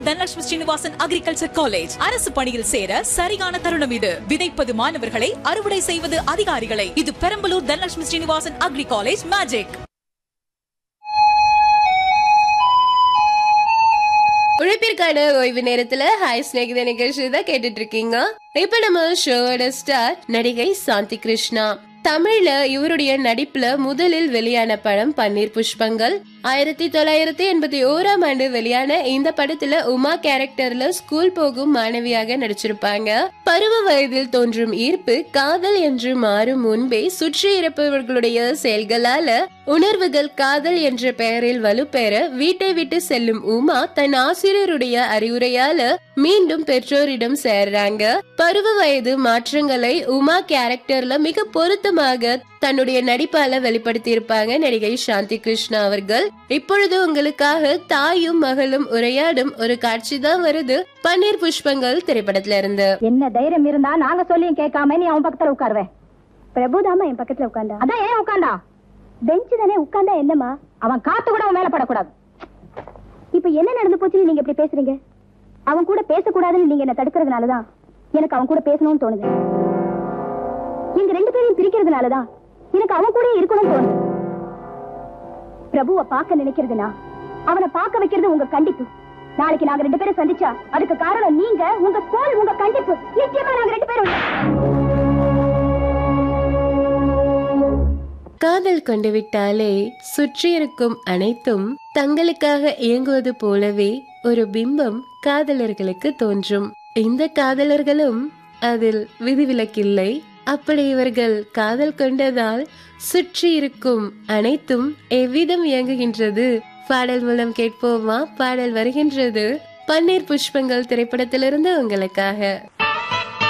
Dhanalakshmi Srinivasan agriculture college அரசு பணியில் சேர சரியான தருணம் இது விதைப்பது மாணவர்களை அறுவடை செய்வது அதிகாரிகளை இது Perambalur Dhanalakshmi Srinivasan agri college magic உழைப்பிற்கான ஓய்வு நேரத்துல ஹாய் ஸ்நேகித நிகழ்ச்சி தான் கேட்டுட்டு இருக்கீங்க இப்ப நம்ம ஷோவோட ஸ்டார் நடிகை சாந்தி கிருஷ்ணா தமிழ்ல இவருடைய நடிப்புல முதலில் வெளியான படம் பன்னீர் புஷ்பங்கள் ஆயிரத்தி தொள்ளாயிரத்தி எண்பத்தி ஓராம் ஆண்டு வெளியான இந்த படத்துல உமா கேரக்டர்ல ஸ்கூல் போகும் மாணவியாக நடிச்சிருப்பாங்க பருவ வயதில் தோன்றும் ஈர்ப்பு காதல் என்று மாறும் முன்பே சுற்றி இருப்பவர்களுடைய செயல்களால உணர்வுகள் காதல் என்ற பெயரில் வலுப்பெற வீட்டை விட்டு செல்லும் உமா தன் ஆசிரியருடைய அறிவுரையால மீண்டும் பெற்றோரிடம் சேர்றாங்க பருவ வயது மாற்றங்களை உமா கேரக்டர்ல மிக பொருத்தமாக தன்னுடைய நடிப்பால வெளிப்படுத்தி இருப்பாங்க நடிகை சாந்தி கிருஷ்ணா அவர்கள் இப்பொழுது உங்களுக்காக தாயும் மகளும் உரையாடும் ஒரு காட்சி தான் வருது பன்னீர் புஷ்பங்கள் திரைப்படத்துல இருந்து என்ன தைரியம் இருந்தா நாங்க சொல்லியும் கேட்காம நீ அவன் பக்கத்துல உட்காருவேன் பிரபுதாமா என் பக்கத்துல உட்கார்ந்தா அதான் ஏன் உட்கார்ந்தா பெஞ்சு தானே உட்கார்ந்தா என்னம்மா அவன் காத்து கூட அவன் மேல படக்கூடாது இப்ப என்ன நடந்து போச்சுன்னு நீங்க இப்படி பேசுறீங்க அவன் கூட பேசக்கூடாதுன்னு நீங்க என்ன தடுக்கிறதுனாலதான் எனக்கு அவன் கூட பேசணும்னு தோணுது எங்க ரெண்டு பேரையும் பிரிக்கிறதுனாலதான் எனக்கு அவன் கூட இருக்கணும்னு தோணுது பிரபுவை பார்க்க நினைக்கிறதுனா அவனை பார்க்க வைக்கிறது உங்க கண்டிப்பு நாளைக்கு நாங்க ரெண்டு பேரும் சந்திச்சா அதுக்கு காரணம் நீங்க உங்க கோல் உங்க கண்டிப்பு நிச்சயமா நாங்க ரெண்டு பேரும் காதல் கொண்டு விட்டாலே சுற்றி இருக்கும் அனைத்தும் தங்களுக்காக இயங்குவது போலவே ஒரு பிம்பம் காதலர்களுக்கு தோன்றும் இந்த காதலர்களும் அதில் விதிவிலக்கில்லை அப்படி இவர்கள் காதல் கொண்டதால் சுற்றி இருக்கும் அனைத்தும் எவ்விதம் இயங்குகின்றது பாடல் மூலம் கேட்போமா பாடல் வருகின்றது பன்னீர் புஷ்பங்கள் திரைப்படத்திலிருந்து உங்களுக்காக